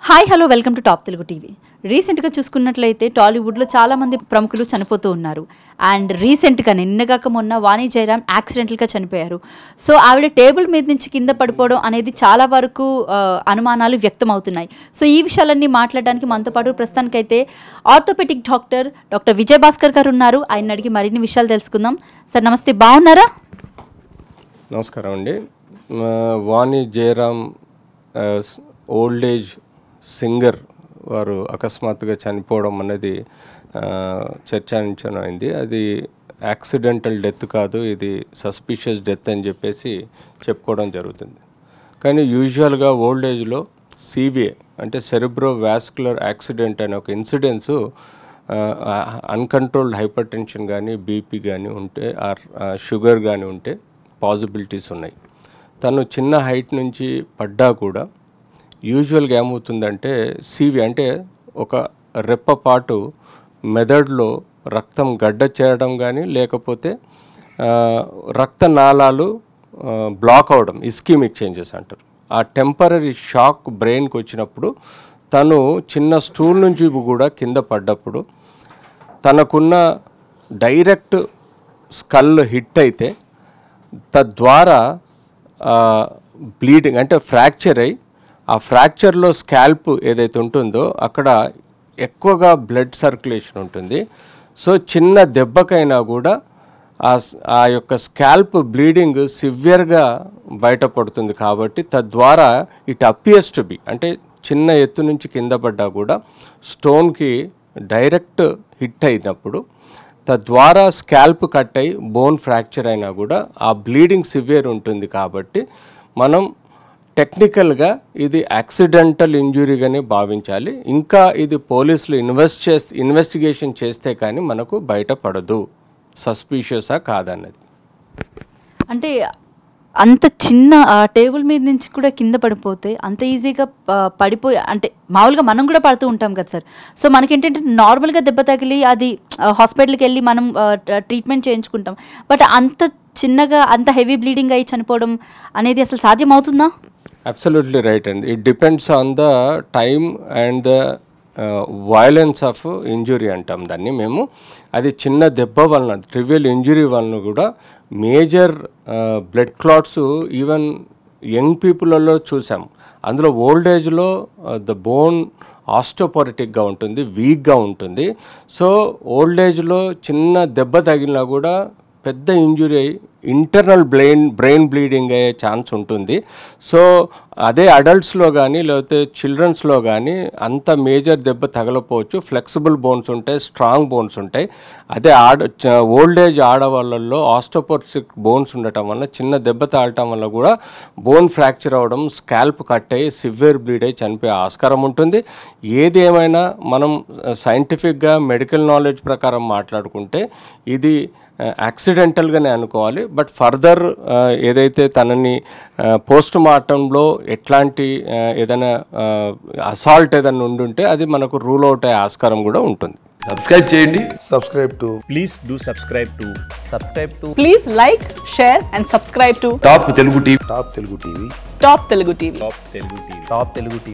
Hi hello welcome to top Telugu TV రీసెంట్గా చూసుకున్నట్లయితే టాలీవుడ్లో చాలామంది ప్రముఖులు చనిపోతూ ఉన్నారు అండ్ రీసెంట్గా నిన్నగాక మొన్న వాణి జయరామ్ యాక్సిడెంటల్గా చనిపోయారు సో ఆవిడ టేబుల్ మీద నుంచి కింద పడిపోవడం అనేది చాలా వరకు ఆ, అనుమానాలు వ్యక్తం అవుతున్నాయి సో ఈ విషయాలన్నీ మాట్లాడడానికి మనతో పాటు ప్రస్తుతానికైతే orthopaedic doctor doctor Vijay Bhaskar garu ఉన్నారు ఆయన అడిగి మరిన్ని విషయాలు తెలుసుకుందాం సార్ నమస్తే బాగున్నారా నమస్కారం అండి మా వాణి జయరామ్ ఆ, స్- ఓల్డ్ ఏజ్ సింగర్ వారు అకస్మాత్తుగా చనిపోవడం అనేది ఆ, చర్చాంశమైంది అది యాక్సిడెంటల్ డెత్ కాదు ఇది సస్పిషియస్ డెత్ అని చెప్పేసి చెప్పుకోవడం జరుగుతుంది కానీ యూజువల్గా ఓల్డ్ ఏజ్లో సివిఏ అంటే సెరిబ్రో వాస్కులర్ యాక్సిడెంట్ అనే ఒక ఇన్సిడెన్సు అన్కంట్రోల్డ్ హైపర్ టెన్షన్ కానీ బీపీ కానీ ఉంటే ఆర్ షుగర్ కానీ ఉంటే పాసిబిలిటీస్ ఉన్నాయి తను చిన్న హైట్ నుంచి పడ్డా కూడా యూజువల్గా ఏమవుతుందంటే సివి అంటే ఒక రెప్పపాటు మెదడులో రక్తం గడ్డ చేరడం కానీ లేకపోతే ఆ, రక్తనాళాలు ఆ, బ్లాక్ అవడం ఇస్కీమిక్ చేంజెస్ అంటారు ఆ టెంపరీ షాక్ బ్రెయిన్కి వచ్చినప్పుడు తను చిన్న స్టూల్ నుంచి కూడా కింద పడ్డప్పుడు తనకున్న డైరెక్ట్ స్కల్ హిట్ అయితే తద్వారా బ్లీడింగ్ అంటే ఫ్రాక్చర్ అయి ఆ ఫ్రాక్చర్లో స్కాల్ప్ ఏదైతే ఉంటుందో అక్కడ ఎక్కువగా బ్లడ్ సర్క్యులేషన్ ఉంటుంది సో చిన్న దెబ్బకైనా కూడా ఆ స్- ఆ యొక్క స్కాల్ప్ బ్లీడింగ్ సివియర్గా బయటపడుతుంది కాబట్టి తద్వారా ఇట్ అపియర్స్ టు బి అంటే చిన్న ఎత్తు నుంచి కింద పడ్డా కూడా స్టోన్కి డైరెక్ట్ హిట్ అయినప్పుడు తద్వారా స్కాల్ప్ కట్ అయి బోన్ ఫ్రాక్చర్ అయినా కూడా ఆ బ్లీడింగ్ సివియర్ ఉంటుంది కాబట్టి మనం టెక్నికల్గా ఇది యాక్సిడెంటల్ ఇంజురీగానే భావించాలి ఇంకా ఇది పోలీసులు ఇన్వెస్ట్ చేస్ ఇన్వెస్టిగేషన్ చేస్తే కానీ మనకు బయటపడదు సస్పీషియసా కాదన్నది అంటే అంత చిన్న ఆ, టేబుల్ మీద నుంచి కూడా కింద పడిపోతే అంత ఈజీగా ప- పడిపోయి అంటే మామూలుగా మనం కూడా పడుతూ ఉంటాం కదా సార్ సో మనకేంటంటే నార్మల్గా దెబ్బ తగిలి అది ఆ, హాస్పిటల్కి వెళ్ళి మనం ఆ, ట- ట్రీట్మెంట్ చేయించుకుంటాం బట్ అంత చిన్నగా అంత హెవీ బ్లీడింగ్ అయ్యి చనిపోవడం అనేది అసలు సాధ్యం అవుతుందా అబ్సల్యూట్లీ రైట్ అండి it depends on the time and the violence of injury అంటాం దాన్ని మేము అది చిన్న దెబ్బ వలన ట్రివియల్ ఇంజురీ వలన కూడా major blood clots even young పీపుల్లో చూసాం అందులో ఓల్డ్ ఏజ్లో ద బోన్ ఆస్టోపొరిటిక్గా ఉంటుంది వీక్గా ఉంటుంది సో ఓల్డ్ ఏజ్లో చిన్న దెబ్బ తగిలినా కూడా పెద్ద ఇంజురీ అయ్యి ఇంటర్నల్ బ్రెయిన్ బ్రెయిన్ బ్లీడింగ్ అయ్యే ఛాన్స్ ఉంటుంది సో అదే అడల్ట్స్లో కానీ లేకపోతే చిల్డ్రన్స్లో కానీ అంత మేజర్ దెబ్బ తగలపోవచ్చు ఫ్లెక్సిబుల్ బోన్స్ ఉంటాయి స్ట్రాంగ్ బోన్స్ ఉంటాయి అదే ఆడ ఓల్డ్ ఏజ్ ఆడవాళ్ళల్లో ఆస్టోపోర్సిక్ బోన్స్ ఉండటం వల్ల చిన్న దెబ్బ తాగటం వల్ల కూడా బోన్ ఫ్రాక్చర్ అవ్వడం స్కాల్ప్ కట్ అయ్యి సివియర్ బ్లీడ్ అయ్యి చనిపోయే ఆస్కారం ఉంటుంది ఏది ఏమైనా మనం సైంటిఫిక్గా మెడికల్ నాలెడ్జ్ ప్రకారం మాట్లాడుకుంటే ఇది యాక్సిడెంటల్గానే అనుకోవాలి బట్ ఫర్దర్ ఏదైతే తనని పోస్ట్ మార్టంలో ఎట్లాంటి ఆ, ఏదైనా అసాల్ట్ ఏదైనా ఉండుంటే అది మనకు రూల్ అవుట్ అయ్యే ఆస్కారం కూడా ఉంటుంది సబ్స్క్రైబ్ చేయండి subscribe to please do subscribe to subscribe to Please like, share, and subscribe to top Telugu TV Top Telugu TV. Top Telugu TV. top telugu tv top telugu tv